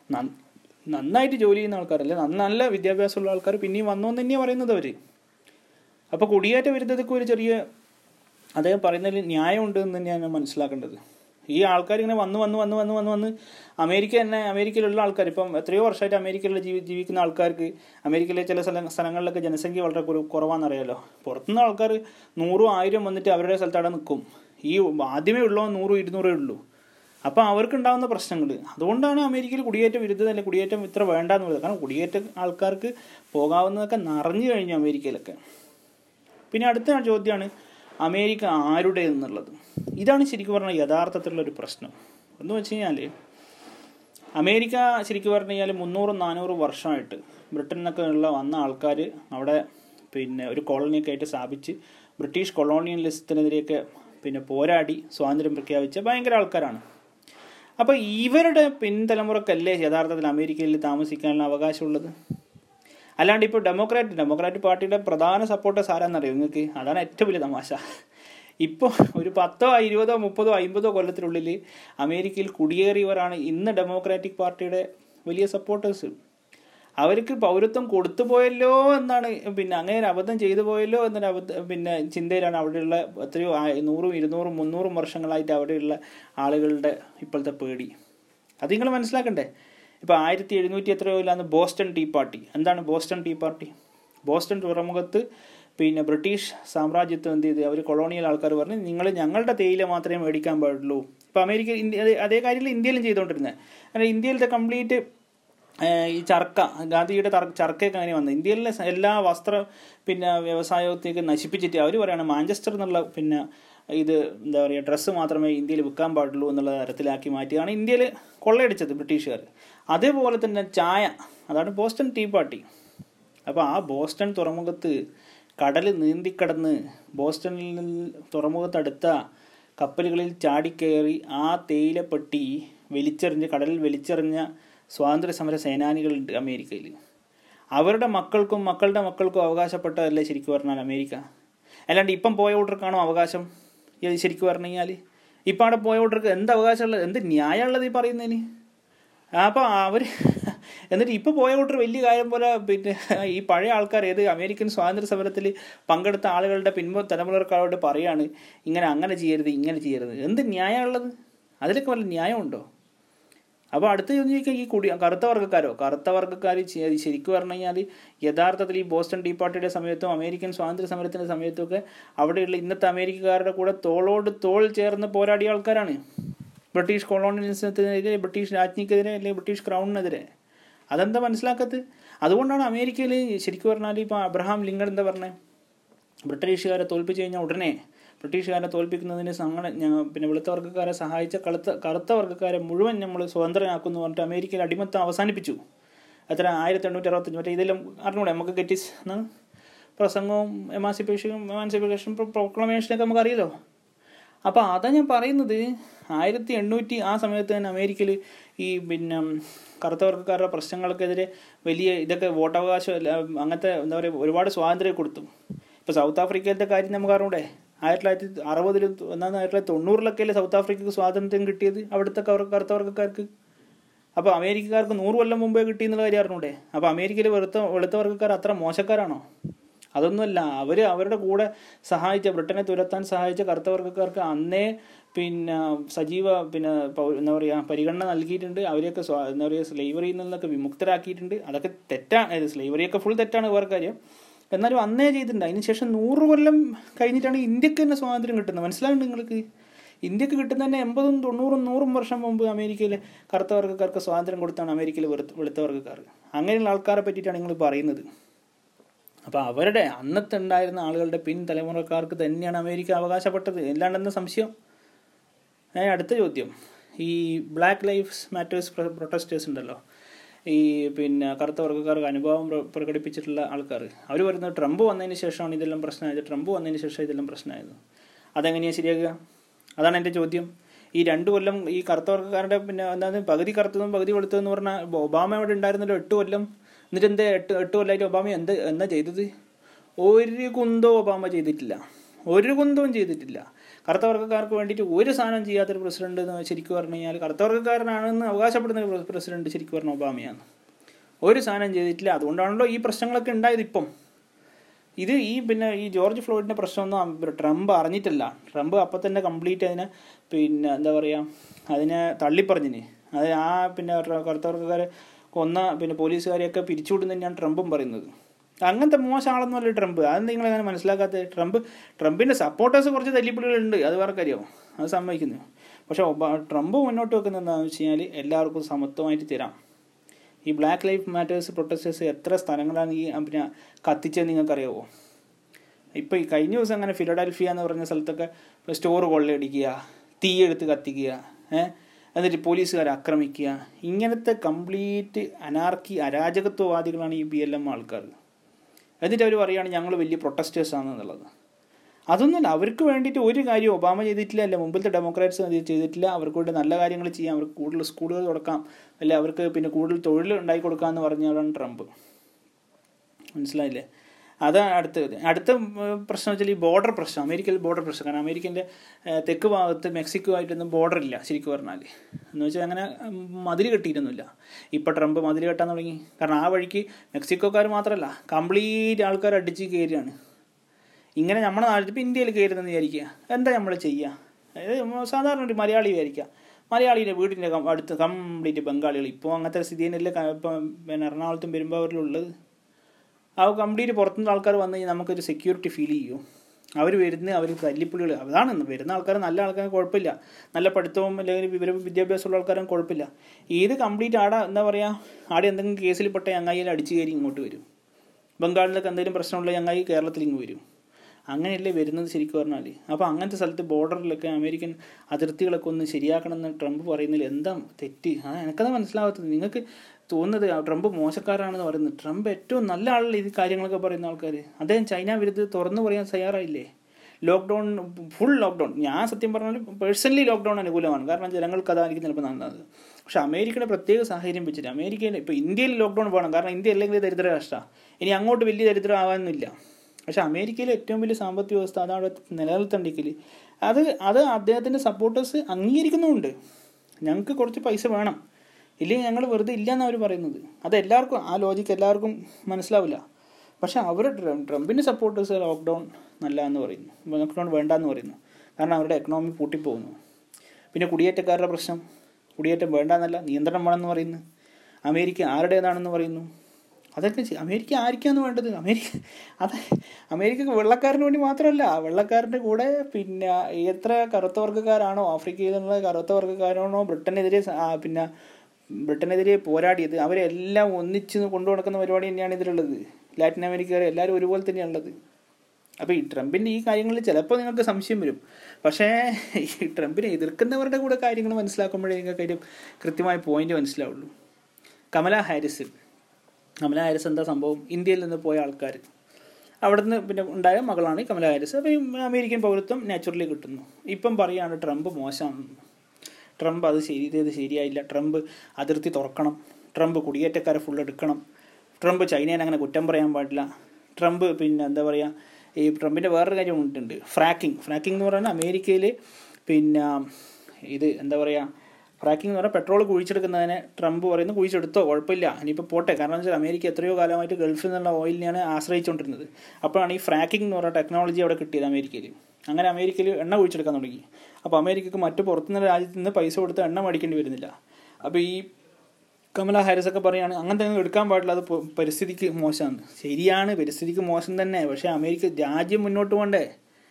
നന്നായിട്ട് ജോലി ചെയ്യുന്ന ആൾക്കാരല്ലേ നന്ന- നല്ല വിദ്യാഭ്യാസമുള്ള ആൾക്കാർ പിന്നെയും വന്നു എന്ന് തന്നെയാണ് പറയുന്നത് അവർ അപ്പോൾ കുടിയേറ്റ വിരുദ്ധതയ്ക്ക് ഒരു ചെറിയ അദ്ദേഹം പറയുന്നതിൽ ന്യായമുണ്ട് എന്ന് തന്നെയാണ് മനസ്സിലാക്കേണ്ടത് ഈ ആൾക്കാർ ഇങ്ങനെ വന്ന് വന്ന് വന്ന് വന്ന് വന്ന് വന്ന് അമേരിക്ക തന്നെ അമേരിക്കയിലുള്ള ആൾക്കാർ ഇപ്പം എത്രയോ വർഷമായിട്ട് അമേരിക്കയിൽ ജീവി ജീവിക്കുന്ന ആൾക്കാർക്ക് അമേരിക്കയിലെ ചില സ്ഥല സ്ഥലങ്ങളിലൊക്കെ ജനസംഖ്യ വളരെ കുറവ് കുറവാണെന്നറിയാലോ പുറത്തുനിന്ന് ആൾക്കാർ നൂറും ആയിരം വന്നിട്ട് അവരുടെ സ്ഥലത്ത് അവിടെ നിൽക്കും ഈ ആദ്യമേ ഉള്ളോ നൂറും ഇരുന്നൂറേ ഉള്ളൂ അപ്പോൾ അവർക്കുണ്ടാകുന്ന പ്രശ്നങ്ങൾ അതുകൊണ്ടാണ് അമേരിക്കയിൽ കുടിയേറ്റ വിരുദ്ധത അല്ലെങ്കിൽ കുടിയേറ്റം ഇത്ര വേണ്ടാന്ന് പറയുന്നത് കാരണം കുടിയേറ്റ ആൾക്കാർക്ക് പോകാവുന്നതൊക്കെ നിറഞ്ഞു കഴിഞ്ഞു അമേരിക്കയിലൊക്കെ പിന്നെ അടുത്ത ചോദ്യമാണ് അമേരിക്ക ആരുടെ എന്നുള്ളത് ഇതാണ് ശരിക്കും പറഞ്ഞാൽ യഥാർത്ഥത്തിലുള്ള ഒരു പ്രശ്നം എന്ന് വെച്ച് കഴിഞ്ഞാൽ അമേരിക്ക ശരിക്കും പറഞ്ഞു കഴിഞ്ഞാൽ മുന്നൂറും നാനൂറും വർഷമായിട്ട് ബ്രിട്ടനിൽ നിന്നൊക്കെ ഉള്ള വന്ന ആൾക്കാർ അവിടെ പിന്നെ ഒരു കോളനിയൊക്കെ ആയിട്ട് സ്ഥാപിച്ച് ബ്രിട്ടീഷ് കൊളോണിയലിസത്തിനെതിരെയൊക്കെ പിന്നെ പോരാടി സ്വാതന്ത്ര്യം പ്രഖ്യാപിച്ച ഭയങ്കര ആൾക്കാരാണ് അപ്പോൾ ഇവരുടെ പിൻതലമുറക്കല്ലേ യഥാർത്ഥത്തിൽ അമേരിക്കയിൽ താമസിക്കാനുള്ള അവകാശമുള്ളത് അല്ലാണ്ട് ഇപ്പോൾ ഡെമോക്രാറ്റ് ഡെമോക്രാറ്റ് പാർട്ടിയുടെ പ്രധാന സപ്പോർട്ടേഴ്സ് ആരാന്നറിയോ നിങ്ങൾക്ക് അതാണ് ഏറ്റവും വലിയ തമാശ ഇപ്പോൾ ഒരു പത്തോ ഇരുപതോ മുപ്പതോ അമ്പതോ കൊല്ലത്തിനുള്ളിൽ അമേരിക്കയിൽ കുടിയേറിയവരാണ് ഇന്ന് ഡെമോക്രാറ്റിക് പാർട്ടിയുടെ വലിയ സപ്പോർട്ടേഴ്സ് അവർക്ക് പൗരത്വം കൊടുത്തു പോയല്ലോ എന്നാണ് പിന്നെ അങ്ങനെ ഒരു അബദ്ധം ചെയ്തു പോയല്ലോ എന്നൊരു അബദ്ധ പിന്നെ ചിന്തയിലാണ് അവിടെയുള്ള എത്രയോ ആ- നൂറും ഇരുന്നൂറും മുന്നൂറും വർഷങ്ങളായിട്ട് അവിടെയുള്ള ആളുകളുടെ ഇപ്പോഴത്തെ പേടി അത് നിങ്ങൾ മനസ്സിലാക്കണ്ടേ ഇപ്പോൾ ആയിരത്തി എഴുന്നൂറ്റി എത്രയോ ഇല്ലാന്ന് ബോസ്റ്റൺ ടീ പാർട്ടി എന്താണ് ബോസ്റ്റൺ ടീ പാർട്ടി ബോസ്റ്റൺ തുറമുഖത്ത് പിന്നെ ബ്രിട്ടീഷ് സാമ്രാജ്യത്വം എന്ത് ചെയ്ത് അവർ കൊളോണിയൽ ആൾക്കാർ പറഞ്ഞു നിങ്ങൾ ഞങ്ങളുടെ തേയില മാത്രമേ മേടിക്കാൻ പാടുള്ളൂ ഇപ്പോൾ അമേരിക്ക ഇന്ത്യ അതേ- അതേ കാര്യത്തിൽ ഇന്ത്യയിലും ചെയ്തുകൊണ്ടിരുന്നത് കാരണം ഇന്ത്യയിലത്തെ കംപ്ലീറ്റ് ഈ ചർക്ക ഗാന്ധിയുടെ തർ- ചർക്കയൊക്കെ അങ്ങനെ വന്നത് ഇന്ത്യയിലെ സ- എല്ലാ വസ്ത്ര പിന്നെ വ്യവസായത്തേക്ക് നശിപ്പിച്ചിട്ട് അവർ പറയാണ് മാഞ്ചസ്റ്റർ എന്നുള്ള പിന്നെ ഇത് എന്താ പറയുക ഡ്രസ്സ് മാത്രമേ ഇന്ത്യയിൽ വിൽക്കാൻ പാടുള്ളൂ എന്നുള്ള തരത്തിലാക്കി മാറ്റിയാണ് ഇന്ത്യയിൽ കൊള്ളയടിച്ചത് ബ്രിട്ടീഷുകാർ അതേപോലെ തന്നെ ചായ അതാണ് ബോസ്റ്റൺ ടീ പാർട്ടി അപ്പോൾ ആ ബോസ്റ്റൺ തുറമുഖത്ത് കടൽ നീന്തിക്കടന്ന് ബോസ്റ്റണിൽ നിന്ന് തുറമുഖത്തടുത്ത കപ്പലുകളിൽ ചാടിക്കയറി ആ തേയിലപ്പെട്ടി വലിച്ചെറിഞ്ഞ് കടലിൽ വലിച്ചെറിഞ്ഞ സ്വാതന്ത്ര്യ സമര സേനാനികളുണ്ട് അമേരിക്കയിൽ അവരുടെ മക്കൾക്കും മക്കളുടെ മക്കൾക്കും അവകാശപ്പെട്ടതല്ലേ ശരിക്കും പറഞ്ഞാൽ അമേരിക്ക അല്ലാണ്ട് ഇപ്പം പോയ ഓർഡർക്കാണോ അവകാശം ഇത് ശരിക്കും പറഞ്ഞു കഴിഞ്ഞാൽ ഇപ്പം അവിടെ പോയ ഓർഡർക്ക് എന്ത് അവകാശമുള്ളത് എന്ത് ന്യായമുള്ളത് ഈ പറയുന്നതിന് അപ്പോൾ അവർ എന്നിട്ട് ഇപ്പോൾ പോയ കൂട്ടർ വലിയ കാര്യം പോലെ പിന്നെ ഈ പഴയ ആൾക്കാർ ഏത് അമേരിക്കൻ സ്വാതന്ത്ര്യ സമരത്തിൽ പങ്കെടുത്ത ആളുകളുടെ പിൻപോ തലമുറക്കാരോട് പറയാണ് ഇങ്ങനെ അങ്ങനെ ചെയ്യരുത് ഇങ്ങനെ ചെയ്യരുത് എന്ത് ന്യായമുള്ളത് അതിലൊക്കെ വല്ല ന്യായമുണ്ടോ അപ്പോൾ അടുത്ത ചോദിക്കാം ഈ കുടി കറുത്ത വർഗ്ഗക്കാരോ കറുത്ത വർഗ്ഗക്കാർ ശരിക്കും പറഞ്ഞു കഴിഞ്ഞാൽ യഥാർത്ഥത്തിൽ ഈ ബോസ്റ്റൺ ടീ പാർട്ടിയുടെ സമയത്തും അമേരിക്കൻ സ്വാതന്ത്ര്യ സമരത്തിൻ്റെ സമയത്തുമൊക്കെ അവിടെയുള്ള ഇന്നത്തെ അമേരിക്കക്കാരുടെ കൂടെ തോളോട് തോൾ ചേർന്ന് പോരാടിയ ആൾക്കാരാണ് ബ്രിട്ടീഷ് കൊളോണിയലിസത്തിനെതിരെ ബ്രിട്ടീഷ് രാജ്ഞിക്കെതിരെ അല്ലെങ്കിൽ ബ്രിട്ടീഷ് ക്രൗണിനെതിരെ അതെന്താ മനസ്സിലാക്കത്ത് അതുകൊണ്ടാണ് അമേരിക്കയിൽ ശരിക്കും പറഞ്ഞാൽ ഇപ്പോൾ അബ്രഹാം ലിങ്കൺ എന്താ പറഞ്ഞത് ബ്രിട്ടീഷുകാരെ തോൽപ്പിച്ച് കഴിഞ്ഞാൽ ഉടനെ ബ്രിട്ടീഷുകാരെ തോൽപ്പിക്കുന്നതിന് സംഘടന പിന്നെ വെളുത്ത വർഗ്ഗക്കാരെ സഹായിച്ച കറുത്ത കറുത്ത വർഗ്ഗക്കാരെ മുഴുവൻ നമ്മൾ സ്വതന്ത്രനാക്കുന്നു പറഞ്ഞിട്ട് അമേരിക്കയിൽ അടിമത്തം അവസാനിപ്പിച്ചു എത്ര ആയിരത്തി എണ്ണൂറ്റി അറുപത്തഞ്ച് മറ്റേ ഇതെല്ലാം അറിഞ്ഞൂടെ നമുക്ക് ഗെറ്റിസ് പ്രസംഗവും എമാൻസിപ്പേഷനും എമാൻസിപ്പേഷൻ പ്രൊക്ലമേഷനൊക്കെ നമുക്കറിയാലോ അപ്പോൾ അതാ ഞാൻ പറയുന്നത് ആയിരത്തി എണ്ണൂറ്റി ആ സമയത്ത് തന്നെ അമേരിക്കയിൽ ഈ പിന്നെ കറുത്ത വർഗ്ഗക്കാരുടെ പ്രശ്നങ്ങൾക്കെതിരെ വലിയ ഇതൊക്കെ വോട്ടവകാശം അങ്ങനത്തെ എന്താ പറയുക ഒരുപാട് സ്വാതന്ത്ര്യം കൊടുത്തു ഇപ്പോൾ സൗത്ത് ആഫ്രിക്കയിലത്തെ കാര്യം നമുക്ക് അറിഞ്ഞൂടെ ആയിരത്തി തൊള്ളായിരത്തി അറുപതിലും ഒന്നാം ആയിരത്തി തൊള്ളായിരത്തി തൊണ്ണൂറിലൊക്കെയല്ലേ സൗത്ത് ആഫ്രിക്കക്ക് സ്വാതന്ത്ര്യം കിട്ടിയത് അവിടുത്തെ കറുത്ത വർഗ്ഗക്കാർക്ക് അപ്പോൾ അമേരിക്കക്കാർക്ക് നൂറ് കൊല്ലം മുമ്പേ കിട്ടി എന്നുള്ള കാര്യം അറിഞ്ഞൂടെ അപ്പോൾ അമേരിക്കയിൽ വെളുത്ത വെളുത്ത വർഗ്ഗക്കാർ അത്ര മോശക്കാരാണോ അതൊന്നുമല്ല അവർ അവരുടെ കൂടെ സഹായിച്ച ബ്രിട്ടനെ തുരത്താൻ സഹായിച്ച കറുത്ത വർഗ്ഗക്കാർക്ക് അന്നേ പിന്നെ സജീവ പിന്നെ എന്താ പറയുക പരിഗണന നൽകിയിട്ടുണ്ട് അവരെയൊക്കെ എന്താ പറയുക സ്ലേവറിയിൽ നിന്നൊക്കെ വിമുക്തരാക്കിയിട്ടുണ്ട് അതൊക്കെ തെറ്റാണ് സ്ലേവറിയൊക്കെ ഫുൾ തെറ്റാണ് വേറെ കാര്യം എന്നാലും അന്നേ ചെയ്തിട്ടുണ്ട് അതിനുശേഷം നൂറ് കൊല്ലം കഴിഞ്ഞിട്ടാണ് ഇന്ത്യക്ക് തന്നെ സ്വാതന്ത്ര്യം കിട്ടുന്നത് മനസ്സിലാകുന്നുണ്ട് നിങ്ങൾക്ക് ഇന്ത്യക്ക് കിട്ടുന്ന തന്നെ എൺപതും തൊണ്ണൂറും നൂറും വർഷം മുമ്പ് അമേരിക്കയിൽ കറുത്ത വർഗ്ഗക്കാർക്ക് സ്വാതന്ത്ര്യം കൊടുത്താണ് അമേരിക്കയിൽ വെറുത്ത വെളുത്ത വർഗ്ഗക്കാർ അങ്ങനെയുള്ള ആൾക്കാരെ പറ്റിയിട്ടാണ് നിങ്ങൾ പറയുന്നത് അപ്പോൾ അവരുടെ അന്നത്തെ ഉണ്ടായിരുന്ന ആളുകളുടെ പിൻ തലമുറക്കാർക്ക് തന്നെയാണ് അമേരിക്ക അവകാശപ്പെട്ടത് അല്ലാണ്ടെന്ന സംശയം അടുത്ത ചോദ്യം ഈ ബ്ലാക്ക് ലൈഫ്സ് മാറ്റേഴ്സ് പ്രൊട്ടസ്റ്റേഴ്സ് ഉണ്ടല്ലോ ഈ പിന്നെ കറുത്ത വർഗ്ഗക്കാർക്ക് അനുഭവം പ്രകടിപ്പിച്ചിട്ടുള്ള ആൾക്കാർ അവർ പറയുന്നത് ട്രംപ് വന്നതിന് ശേഷമാണ് ഇതെല്ലാം പ്രശ്നമായത് ട്രംപ് വന്നതിന് ശേഷം ഇതെല്ലാം പ്രശ്നമായത് അതെങ്ങനെയാണ് ശരിയാക്കുക അതാണ് എൻ്റെ ചോദ്യം ഈ രണ്ട് കൊല്ലം ഈ കറുത്ത വർഗ്ഗക്കാരുടെ പിന്നെ എന്താണ് പകുതി കറുത്തതും പകുതി വെളുത്തതെന്ന് പറഞ്ഞാൽ ഒബാമ അവിടെ ഉണ്ടായിരുന്നല്ലോ എട്ട് കൊല്ലം എന്നിട്ട് എന്താ എട്ട് എട്ട് കൊല്ലമായിട്ട് ഒബാമ എന്ത് എന്താ ചെയ്തത് ഒരു കുന്തവും ഒബാമ ചെയ്തിട്ടില്ല ഒരു കുന്തവും ചെയ്തിട്ടില്ല കറുത്ത വർഗ്ഗക്കാർക്ക് വേണ്ടിയിട്ട് ഒരു സാധനം ചെയ്യാത്തൊരു പ്രസിഡന്റ് എന്ന് ശരിക്കും പറഞ്ഞു കഴിഞ്ഞാൽ കറുത്ത വർഗ്ഗക്കാരനാണെന്ന് അവകാശപ്പെടുന്ന പ്രസിഡന്റ് ശരിക്കും പറഞ്ഞ ഒബാമയാണ് ഒരു സാധനം ചെയ്തിട്ടില്ല അതുകൊണ്ടാണല്ലോ ഈ പ്രശ്നങ്ങളൊക്കെ ഉണ്ടായത് ഇപ്പം ഇത് ഈ പിന്നെ ഈ ജോർജ് ഫ്ലോയിഡിൻ്റെ പ്രശ്നമൊന്നും ട്രംപ് അറിഞ്ഞിട്ടില്ല ട്രംപ് അപ്പം തന്നെ കംപ്ലീറ്റ് അതിനെ പിന്നെ എന്താ പറയുക അതിനെ തള്ളിപ്പറഞ്ഞിന് അത് ആ പിന്നെ കറുത്ത വർഗ്ഗക്കാരെ കൊന്ന പിന്നെ പോലീസുകാരെയൊക്കെ പിരിച്ചുവിടുന്ന തന്നെയാണ് ട്രംപും പറയുന്നത് അങ്ങനത്തെ മോശം ആളൊന്നുമല്ല ട്രംപ് അത് നിങ്ങൾ അങ്ങനെ മനസ്സിലാക്കാത്തത് ട്രംപ് ട്രംപിൻ്റെ സപ്പോർട്ടേഴ്സ് കുറച്ച് തല്ലിപ്പുള്ളികളുണ്ട് അത് വേറെ കാര്യമോ അത് സമ്മതിക്കുന്നു പക്ഷേ ട്രംപ് മുന്നോട്ട് വെക്കുന്നത് എന്താണെന്ന് വെച്ച് കഴിഞ്ഞാൽ എല്ലാവർക്കും സമത്വമായിട്ട് തരാം ഈ ബ്ലാക്ക് ലൈഫ് മാറ്റേഴ്സ് പ്രൊട്ടസ്റ്റേഴ്സ് എത്ര സ്ഥലങ്ങളാണ് ഈ പിന്നെ കത്തിച്ചത് നിങ്ങൾക്കറിയാവോ ഇപ്പോൾ ഈ കഴിഞ്ഞ ദിവസം അങ്ങനെ ഫിലഡൽഫിയ എന്ന് പറഞ്ഞ സ്ഥലത്തൊക്കെ സ്റ്റോർ കൊള്ളയടിക്കുക തീയെടുത്ത് കത്തിക്കുക ഏഹ് എന്നിട്ട് പോലീസുകാരെ ആക്രമിക്കുക ഇങ്ങനത്തെ കംപ്ലീറ്റ് അനാർക്കി അരാജകത്വവാദികളാണ് ഈ ബി എൽ എം ആൾക്കാർ എന്നിട്ട് അവർ പറയുകയാണ് ഞങ്ങൾ വലിയ പ്രൊട്ടസ്റ്റേഴ്സ് ആണെന്നുള്ളത് അതൊന്നുമല്ല അവർക്ക് വേണ്ടിയിട്ട് ഒരു കാര്യം ഒബാമ ചെയ്തിട്ടില്ല അല്ല മുമ്പിലത്തെ ഡെമോക്രാറ്റ്സ് ചെയ്തിട്ടില്ല അവർക്ക് വേണ്ടി നല്ല കാര്യങ്ങൾ ചെയ്യാം അവർക്ക് കൂടുതൽ സ്കൂളുകൾ തുടക്കാം അല്ല അവർക്ക് പിന്നെ കൂടുതൽ തൊഴിൽ ഉണ്ടാക്കി കൊടുക്കാമെന്ന് പറഞ്ഞാലാണ് ട്രംപ് മനസ്സിലായില്ലേ അതാണ് അടുത്തത് അടുത്ത പ്രശ്നം വെച്ചാൽ ഈ ബോർഡർ പ്രശ്നം അമേരിക്കയിൽ ബോർഡർ പ്രശ്നം കാരണം അമേരിക്കൻ്റെ തെക്ക് ഭാഗത്ത് മെക്സിക്കോ ആയിട്ടൊന്നും ബോർഡർ ഇല്ല ശരിക്കും പറഞ്ഞാൽ എന്ന് വെച്ചാൽ അങ്ങനെ മതിൽ കെട്ടിയിരുന്നില്ല ഇപ്പോൾ ട്രംപ് മതിൽ കെട്ടാൻ തുടങ്ങി കാരണം ആ വഴിക്ക് മെക്സിക്കോക്കാർ മാത്രമല്ല കംപ്ലീറ്റ് ആൾക്കാർ അടിച്ച് കയറിയാണ് ഇങ്ങനെ നമ്മുടെ നാട്ടിൽ ഇപ്പോൾ ഇന്ത്യയിൽ കയറുന്നെന്ന് വിചാരിക്കുക എന്താ നമ്മൾ ചെയ്യുക സാധാരണ ഒരു മലയാളി വിചാരിക്കുക മലയാളിയുടെ വീടിൻ്റെ അടുത്ത് കംപ്ലീറ്റ് ബംഗാളികൾ ഇപ്പോൾ അങ്ങനത്തെ സ്ഥിതി തന്നെയല്ലേ ഇപ്പം പിന്നെ എറണാകുളത്തും പെരുമ്പാവൂരിലുള്ളത് ആ കംപ്ലീറ്റ് പുറത്തുനിന്ന് ആൾക്കാർ വന്നു കഴിഞ്ഞാൽ നമുക്കൊരു സെക്യൂരിറ്റി ഫീൽ ചെയ്യും അവർ വരുന്ന അവർ തല്ലിപ്പുള്ളികൾ അതാണ് വരുന്ന ആൾക്കാർ നല്ല ആൾക്കാരും കുഴപ്പമില്ല നല്ല പഠിത്തവും അല്ലെങ്കിൽ വിവരവും വിദ്യാഭ്യാസമുള്ള ആൾക്കാരും കുഴപ്പമില്ല ഇത് കംപ്ലീറ്റ് ആടെ എന്താ പറയുക ആടെ എന്തെങ്കിലും കേസിൽ പെട്ട ചങ്ങായിയിൽ അടിച്ചു കയറി ഇങ്ങോട്ട് വരും ബംഗാളിലൊക്കെ എന്തെങ്കിലും പ്രശ്നമുള്ള ചങ്ങായി കേരളത്തിൽ ഇങ്ങ് വരും അങ്ങനെയല്ലേ വരുന്നത് ശരിക്കും പറഞ്ഞാൽ അപ്പോൾ അങ്ങനത്തെ സ്ഥലത്ത് ബോർഡറിലൊക്കെ അമേരിക്കൻ അതിർത്തികളൊക്കെ ഒന്ന് ശരിയാക്കണമെന്ന് ട്രംപ് പറയുന്നതിൽ എന്താ തെറ്റ് ആ എനിക്കത് മനസ്സിലാവാത്തത് നിങ്ങൾക്ക് തോന്നുന്നത് ട്രംപ് മോശക്കാരാണെന്ന് പറയുന്നത് ട്രംപ് ഏറ്റവും നല്ല ആളല്ലേ ഇത് കാര്യങ്ങളൊക്കെ പറയുന്ന ആൾക്കാർ അദ്ദേഹം ചൈന വിരുദ്ധ തുറന്നു പറയാൻ തയ്യാറായില്ലേ ലോക്ക്ഡൗൺ ഫുൾ ലോക്ക്ഡൗൺ ഞാൻ സത്യം പറഞ്ഞാൽ പേഴ്സണലി ലോക്ക്ഡൗൺ അനുകൂലമാണ് കാരണം ജനങ്ങൾക്ക് അതായിരിക്കും ചിലപ്പോൾ നല്ലത് പക്ഷെ അമേരിക്കയുടെ പ്രത്യേക സാഹചര്യം വെച്ചിട്ട് അമേരിക്കയിൽ ഇപ്പോൾ ഇന്ത്യയിൽ ലോക്ക്ഡൗൺ വേണം കാരണം ഇന്ത്യ അല്ലെങ്കിൽ ദരിദ്ര രാഷ്ട്രമാണ് ഇനി അങ്ങോട്ട് വലിയ ദരിദ്രം ആവാനൊന്നുമില്ല പക്ഷെ അമേരിക്കയിലെ ഏറ്റവും വലിയ സാമ്പത്തിക വ്യവസ്ഥ അതാണ് നിലനിർത്തേണ്ടെങ്കിൽ അത് അത് അദ്ദേഹത്തിൻ്റെ സപ്പോർട്ടേഴ്സ് അംഗീകരിക്കുന്നുമുണ്ട് ഞങ്ങൾക്ക് കുറച്ച് പൈസ വേണം ഇല്ലെങ്കിൽ ഞങ്ങൾ വെറുതെ ഇല്ല എന്നാണ് അവർ പറയുന്നത് അത് എല്ലാവർക്കും ആ ലോജിക്ക് എല്ലാവർക്കും മനസ്സിലാവില്ല പക്ഷെ അവർ ട്രംപിൻ്റെ സപ്പോർട്ടേഴ്സ് ലോക്ക്ഡൗൺ നല്ല എന്ന് പറയുന്നു ലോക്ക്ഡൗൺ വേണ്ട എന്ന് പറയുന്നു കാരണം അവരുടെ എക്കണോമി പൂട്ടിപ്പോകുന്നു പിന്നെ കുടിയേറ്റക്കാരുടെ പ്രശ്നം കുടിയേറ്റം വേണ്ട എന്നല്ല നിയന്ത്രണം വേണമെന്ന് പറയുന്നു അമേരിക്ക ആരുടേതാണെന്ന് പറയുന്നു അതൊക്കെ ചെയ്- അമേരിക്ക ആർക്കാണ് വേണ്ടത് അമേരിക്ക അത് അമേരിക്ക വെള്ളക്കാരന് വേണ്ടി മാത്രമല്ല വെള്ളക്കാരൻ്റെ കൂടെ പിന്നെ എത്ര കറുത്ത വർഗ്ഗക്കാരാണോ ആഫ്രിക്കയിൽ നിന്നുള്ള കറുത്ത വർഗ്ഗക്കാരാണോ ബ്രിട്ടനെതിരെ സ- ആ, പിന്നെ ബ്രിട്ടനെതിരെ പോരാടിയത് അവരെല്ലാം ഒന്നിച്ച് കൊണ്ടു നടക്കുന്ന പരിപാടി തന്നെയാണ് ഇതിലുള്ളത് ലാറ്റിൻ അമേരിക്കക്കാർ എല്ലാവരും ഒരുപോലെ തന്നെയാണുള്ളത് അപ്പോൾ ഈ ട്രംപിൻ്റെ ഈ കാര്യങ്ങളിൽ ചിലപ്പോൾ നിങ്ങൾക്ക് സംശയം വരും പക്ഷേ ഈ ട്രംപിനെ എതിർക്കുന്നവരുടെ കൂടെ കാര്യങ്ങൾ മനസ്സിലാക്കുമ്പോഴേ നിങ്ങൾക്ക് അതിൻ്റെ കൃത്യമായ പോയിന്റ് മനസ്സിലാവുള്ളൂ കമല ഹാരിസ് കമല ഹാരിസ് എന്താ സംഭവം ഇന്ത്യയിൽ നിന്ന് പോയ ആൾക്കാർ അവിടുന്ന് പിന്നെ ഉണ്ടായ മകളാണ് ഈ കമല ഹാരിസ് അപ്പോൾ ഈ അമേരിക്കൻ പൗരത്വം നാച്ചുറലി കിട്ടുന്നു ഇപ്പം പറയാണ് ട്രംപ് മോശമാണെന്ന് ട്രംപ് അത് ശരി ഇത് ശരിയായില്ല ട്രംപ് അതിർത്തി തുറക്കണം ട്രംപ് കുടിയേറ്റക്കാരെ ഫുൾ എടുക്കണം ട്രംപ് ചൈനേനെ അങ്ങനെ കുറ്റം പറയാൻ പാടില്ല ട്രംപ് പിന്നെ എന്താ പറയുക ഈ ട്രംപിൻ്റെ വേറൊരു കാര്യം ഉണ്ട് ഫ്രാക്കിംഗ് ഫ്രാക്കിംഗ് എന്ന് പറയുന്നത് അമേരിക്കയിൽ പിന്നെ ഇത് എന്താ പറയുക ഫ്രാക്കിംഗ് എന്ന് പറഞ്ഞാൽ പെട്രോൾ കുഴിച്ചെടുക്കുന്നതിനെ ട്രംപ് പറയുന്നത് കുഴിച്ചെടുത്തോ കുഴപ്പമില്ല ഇനിയിപ്പോൾ പോട്ടെ കാരണം എന്ന് വെച്ചാൽ അമേരിക്ക എത്രയോ കാലമായിട്ട് ഗൾഫിൽ നിന്നുള്ള ഓയിലിനെയാണ് ആശ്രയിച്ചുകൊണ്ടിരുന്നത് അപ്പോഴാണ് ഈ ഫ്രാക്കിംഗ് എന്ന് പറയുന്ന ടെക്നോളജി അവിടെ കിട്ടിയത് അമേരിക്കയിൽ അങ്ങനെ അമേരിക്കയിൽ എണ്ണ കുഴിച്ചെടുക്കാൻ തുടങ്ങി അപ്പോൾ അമേരിക്കക്ക് മറ്റു പുറത്തുനിന്ന് രാജ്യത്ത് നിന്ന് പൈസ കൊടുത്ത് എണ്ണ മേടിക്കേണ്ടി വരുന്നില്ല അപ്പോൾ ഈ കമല ഹാരിസ് ഒക്കെ പറയാണ് അങ്ങനത്തെ ഒന്നും എടുക്കാൻ പാടില്ല അത് പൊ- പരിസ്ഥിതിക്ക് മോശമാണ് ശരിയാണ് പരിസ്ഥിതിക്ക് മോശം തന്നെ പക്ഷേ അമേരിക്ക രാജ്യം മുന്നോട്ട് പോകണ്ടേ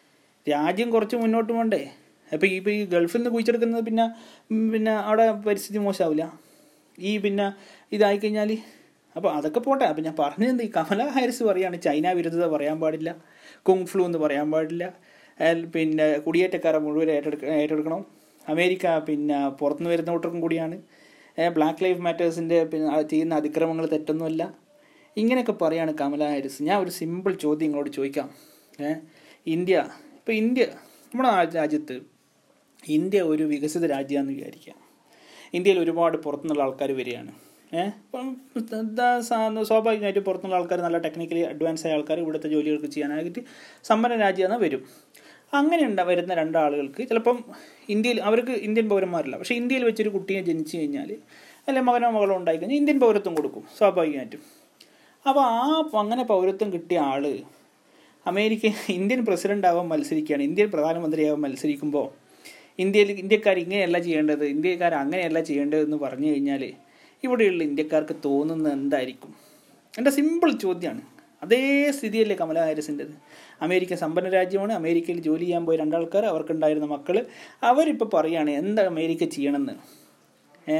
രാജ്യം കുറച്ച് മുന്നോട്ട് പോകണ്ടേ അപ്പോൾ ഈ ഇപ്പോൾ ഈ ഗൾഫിൽ നിന്ന് കുഴിച്ചെടുക്കുന്നത് പിന്നെ ഉം, പിന്നെ അവിടെ പരിസ്ഥിതി മോശമാവില്ല ഈ പിന്നെ ഇതായി കഴിഞ്ഞാൽ അപ്പോൾ അതൊക്കെ പോട്ടെ അപ്പോൾ ഞാൻ പറഞ്ഞത് ഈ കമല ഹാരിസ് പറയാണ് ചൈന വിരുദ്ധത പറയാൻ പാടില്ല കുങ് ഫ്ലൂ എന്ന് പറയാൻ പാടില്ല അയാൾ പിന്നെ കുടിയേറ്റക്കാരെ മുഴുവൻ ഏറ്റെടുക്ക ഏറ്റെടുക്കണം അമേരിക്ക പിന്നെ പുറത്തുനിന്ന് വരുന്ന കൂട്ടർക്കും കൂടിയാണ് ബ്ലാക്ക് ലൈഫ് മാറ്റേഴ്സിൻ്റെ പിന്നെ അത് ചെയ്യുന്ന അതിക്രമങ്ങൾ തെറ്റൊന്നുമല്ല ഇങ്ങനെയൊക്കെ പറയാണ് കമല ഹാരിസ് ഞാൻ ഒരു സിമ്പിൾ ചോദ്യം നിങ്ങളോട് ചോദിക്കാം ഏ ഇന്ത്യ ഇപ്പോൾ ഇന്ത്യ നമ്മുടെ ആ രാജ്യത്ത് ഇന്ത്യ ഒരു വികസിത രാജ്യമാണെന്ന് വിചാരിക്കാം ഇന്ത്യയിൽ ഒരുപാട് പുറത്തുനിന്നുള്ള ആൾക്കാർ വരികയാണ് ഏഹ് ഇപ്പം എന്താ സാ- സ്വാഭാവികമായിട്ട് പുറത്തുനിന്നുള്ള ആൾക്കാർ നല്ല ടെക്നിക്കലി അഡ്വാൻസ് ആയ ആൾക്കാർ ഇവിടുത്തെ ജോലികൾക്ക് ചെയ്യാനായിട്ട് സമ്പന്ന രാജ്യമാണ് വരും അങ്ങനെ ഉണ്ടാ വരുന്ന രണ്ടാളുകൾക്ക് ചിലപ്പം ഇന്ത്യയിൽ അവർക്ക് ഇന്ത്യൻ പൗരന്മാരില്ല പക്ഷേ ഇന്ത്യയിൽ വെച്ചൊരു കുട്ടിയെ ജനിച്ചു കഴിഞ്ഞാൽ അല്ലെങ്കിൽ മകനോ മകളോ ഉണ്ടായി കഴിഞ്ഞാൽ ഇന്ത്യൻ പൗരത്വം കൊടുക്കും സ്വാഭാവികമായിട്ടും അപ്പോൾ ആ അങ്ങനെ പൗരത്വം കിട്ടിയ ആള് അമേരിക്ക ഇന്ത്യൻ പ്രസിഡന്റ് ആവാൻ മത്സരിക്കുകയാണ് ഇന്ത്യൻ പ്രധാനമന്ത്രിയാവാൻ മത്സരിക്കുമ്പോൾ ഇന്ത്യയിൽ ഇന്ത്യക്കാർ ഇങ്ങനെയല്ല ചെയ്യേണ്ടത് ഇന്ത്യക്കാർ അങ്ങനെയല്ല ചെയ്യേണ്ടത് എന്ന് പറഞ്ഞു കഴിഞ്ഞാൽ ഇവിടെയുള്ള ഇന്ത്യക്കാർക്ക് തോന്നുന്നത് എന്തായിരിക്കും എൻ്റെ സിമ്പിൾ ചോദ്യമാണ് അതേ സ്ഥിതിയല്ലേ കമല ഹാരിസിൻ്റെത് അമേരിക്ക സമ്പന്ന രാജ്യമാണ് അമേരിക്കയിൽ ജോലി ചെയ്യാൻ പോയ രണ്ടാൾക്കാർ അവർക്കുണ്ടായിരുന്ന മക്കൾ അവരിപ്പോൾ പറയാണ് എന്താ അമേരിക്ക ചെയ്യണമെന്ന് ഏ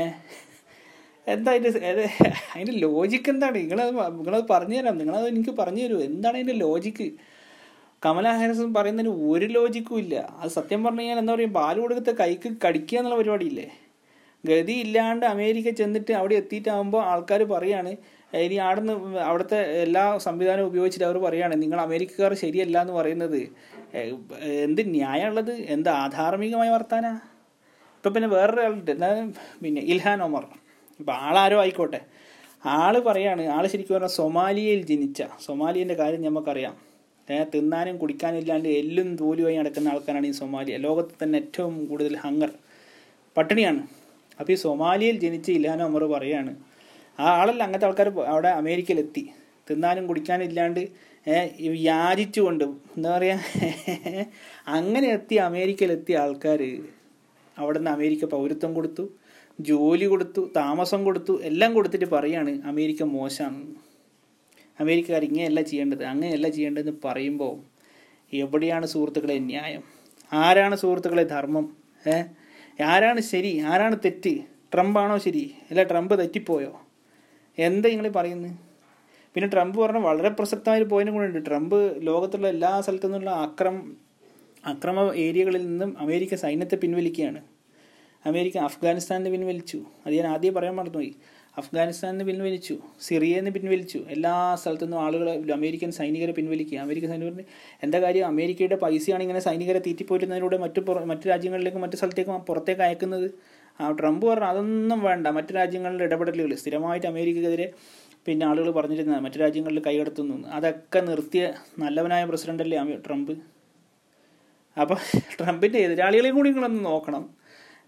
എന്താ അതിൻ്റെ അതിൻ്റെ ലോജിക്ക് എന്താണ് നിങ്ങളത് നിങ്ങളത് പറഞ്ഞു തരാം നിങ്ങളത് എനിക്ക് പറഞ്ഞു തരൂ എന്താണ് അതിൻ്റെ ലോജിക്ക് കമല ഹാരിസ് പറയുന്നതിന് ഒരു ലോജിക്കും ഇല്ല അത് സത്യം പറഞ്ഞു കഴിഞ്ഞാൽ എന്താ പറയുക പാല് കൊടുത്ത കൈക്ക് കടിക്കുക എന്നുള്ള പരിപാടിയില്ലേ ഗതി ഇല്ലാണ്ട് അമേരിക്ക ചെന്നിട്ട് അവിടെ എത്തിയിട്ടാകുമ്പോൾ ആൾക്കാർ പറയാണ് ഇനി അവിടുന്ന് അവിടുത്തെ എല്ലാ സംവിധാനവും ഉപയോഗിച്ചിട്ട് അവർ പറയാണ് നിങ്ങൾ അമേരിക്കക്കാർ ശരിയല്ല എന്ന് പറയുന്നത് ഏഹ്, എന്ത് ന്യായമുള്ളത് എന്ത് ആധാർമികമായ വർത്താനാ ഇപ്പം പിന്നെ വേറൊരാളുണ്ട് എന്താ പിന്നെ ഇൽഹാൻ ഒമർ ഇപ്പം ആളാരോ ആയിക്കോട്ടെ ആള് പറയാണ് ആള് ശരിക്കും പറഞ്ഞാൽ സൊമാലിയയിൽ ജനിച്ച സൊമാലിയൻ്റെ കാര്യം നമുക്കറിയാം ഏ, തിന്നാനും കുടിക്കാനും ഇല്ലാണ്ട് എല്ലും തോലുമായി നടക്കുന്ന ആൾക്കാരാണ് ഈ സൊമാലിയ ലോകത്ത് തന്നെ ഏറ്റവും കൂടുതൽ ഹങ്കർ പട്ടിണിയാണ് അപ്പോൾ ഈ സൊമാലിയയിൽ ജനിച്ച ഇൽഹാൻ ഒമർ പറയാണ് ആ ആളല്ല അങ്ങനത്തെ ആൾക്കാർ അവിടെ അമേരിക്കയിലെത്തി തിന്നാനും കുടിക്കാനും ഇല്ലാണ്ട് ഏ, ഈ യാചിച്ചുകൊണ്ട് എന്താ പറയുക അങ്ങനെ എത്തിയ അമേരിക്കയിലെത്തിയ ആൾക്കാർ അവിടെ നിന്ന് അമേരിക്ക പൗരത്വം കൊടുത്തു ജോലി കൊടുത്തു താമസം കൊടുത്തു എല്ലാം കൊടുത്തിട്ട് പറയാണ് അമേരിക്ക മോശമാണെന്ന് അമേരിക്കക്കാർ ഇങ്ങനെയല്ല ചെയ്യേണ്ടത് അങ്ങനെയല്ല ചെയ്യേണ്ടതെന്ന് പറയുമ്പോൾ എവിടെയാണ് സുഹൃത്തുക്കളെ ന്യായം ആരാണ് സുഹൃത്തുക്കളെ ധർമ്മം ഏ ആരാണ് ശരി ആരാണ് തെറ്റ് ട്രംപാണോ ശരി അല്ല ട്രംപ് തെറ്റിപ്പോയോ എന്താ നിങ്ങൾ പറയുന്നത് പിന്നെ ട്രംപ് പറഞ്ഞ വളരെ പ്രസക്തമായ പോയിന്റ് കൂടെ ഉണ്ട് ട്രംപ് ലോകത്തുള്ള എല്ലാ സ്ഥലത്തു നിന്നുള്ള അക്രം അക്രമ ഏരിയകളിൽ നിന്നും അമേരിക്ക സൈന്യത്തെ പിൻവലിക്കുകയാണ് അമേരിക്ക അഫ്ഗാനിസ്ഥാനിൽ പിൻവലിച്ചു അത് ഞാൻ ആദ്യം പറയാൻ മറന്നുപോയി അഫ്ഗാനിസ്ഥാനിൽ പിൻവലിച്ചു സിറിയയിൽ നിന്ന് പിൻവലിച്ചു എല്ലാ സ്ഥലത്തു നിന്നും ആളുകൾ അമേരിക്കൻ സൈനികരെ പിൻവലിക്കുക അമേരിക്കൻ സൈനികർ എന്താ കാര്യം അമേരിക്കയുടെ പൈസയാണ് ഇങ്ങനെ സൈനികരെ തീറ്റിപ്പോറ്റുന്നതിലൂടെ മറ്റു പുറ- മറ്റു രാജ്യങ്ങളിലേക്കും മറ്റു സ്ഥലത്തേക്കും പുറത്തേക്ക് അയക്കുന്നത് ആ ട്രംപ് പറഞ്ഞു അതൊന്നും വേണ്ട മറ്റു രാജ്യങ്ങളുടെ ഇടപെടലുകൾ സ്ഥിരമായിട്ട് അമേരിക്കക്കെതിരെ പിന്നെ ആളുകൾ പറഞ്ഞിരുന്നത് മറ്റു രാജ്യങ്ങളിൽ കൈകടത്തുന്നു എന്ന്. അതൊക്കെ നിർത്തിയ നല്ലവനായ പ്രസിഡൻ്റല്ലേ അമേ- ട്രംപ് അപ്പോൾ ട്രംപിൻ്റെ എതിരാളികളെയും കൂടി നിങ്ങളൊന്ന് നോക്കണം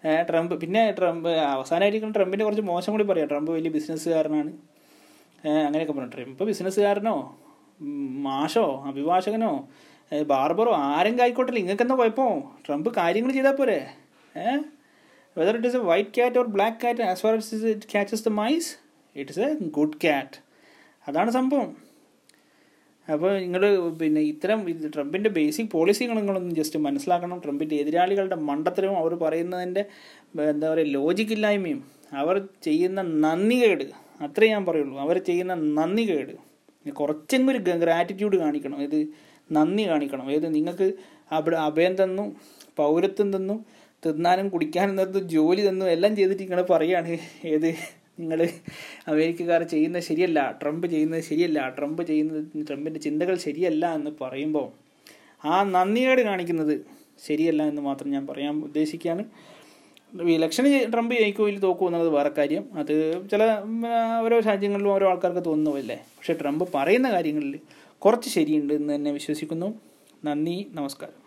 ഏ, ട്രംപ് പിന്നെ ട്രംപ് അവസാനമായിരിക്കും ട്രംപിൻ്റെ കുറച്ച് മോശം കൂടി പറയാം ട്രംപ് വലിയ ബിസിനസ്സുകാരനാണ് ഏ, അങ്ങനെയൊക്കെ പറഞ്ഞു ട്രംപ് ബിസിനസ്സുകാരനോ ഉം, മാഷോ അഭിഭാഷകനോ ഏ, ബാർബറോ ആരെങ്കിലും ആയിക്കോട്ടെ നിങ്ങൾക്ക് എന്താ കുഴപ്പമോ ട്രംപ് കാര്യങ്ങൾ ചെയ്താൽ പോരെ uh whether it is a white cat or black cat as far is it catches the mice it is a good cat അതാണ് സംഭവം അപ്പോൾ നിങ്ങൾ പിന്നെ ഇത്തരം ഇത് ട്രംപിൻ്റെ ബേസിക് പോളിസികൾ നിങ്ങളൊന്ന് ജസ്റ്റ് മനസ്സിലാക്കണം ട്രംപിൻ്റെ എതിരാളികളുടെ മണ്ടത്തരവും അവർ പറയുന്നതിൻ്റെ എന്താ പറയുക ലോജിക്കില്ലായ്മയും അവർ ചെയ്യുന്ന നന്ദികേട് അത്രേ ഞാൻ പറയുള്ളൂ അവർ ചെയ്യുന്ന നന്ദികേട് കുറച്ചെങ്കിലും ഒരു ഗ്രാറ്റിറ്റ്യൂഡ് കാണിക്കണം ഇത് നന്ദി കാണിക്കണം ഏത് നിങ്ങൾക്ക് അവിടെ അഭയം തന്നു പൗരത്വം തന്നു തിന്നാനും കുടിക്കാനും തന്നു ജോലി തന്നു എല്ലാം ചെയ്തിട്ട് നിങ്ങൾ പറയാണ് ഏത് നിങ്ങൾ അമേരിക്കക്കാർ ചെയ്യുന്നത് ശരിയല്ല ട്രംപ് ചെയ്യുന്നത് ശരിയല്ല ട്രംപ് ചെയ്യുന്നത് ട്രംപിൻ്റെ ചിന്തകൾ ശരിയല്ല എന്ന് പറയുമ്പോൾ ആ നന്ദികേട് കാണിക്കുന്നത് ശരിയല്ല എന്ന് മാത്രം ഞാൻ പറയാൻ ഉദ്ദേശിക്കുകയാണ് ഇലക്ഷന് ട്രംപ് ജയിക്കുമോ ഇല്ല തോക്കുമോ എന്നുള്ളത് വേറെ കാര്യം അത് ചില ഉം, ഓരോ രാജ്യങ്ങളിലും ഓരോ ആൾക്കാർക്ക് തോന്നുന്നതല്ലേ പക്ഷേ ട്രംപ് പറയുന്ന കാര്യങ്ങളിൽ കുറച്ച് ശരിയുണ്ട് എന്ന് തന്നെ വിശ്വസിക്കുന്നു നന്ദി നമസ്കാരം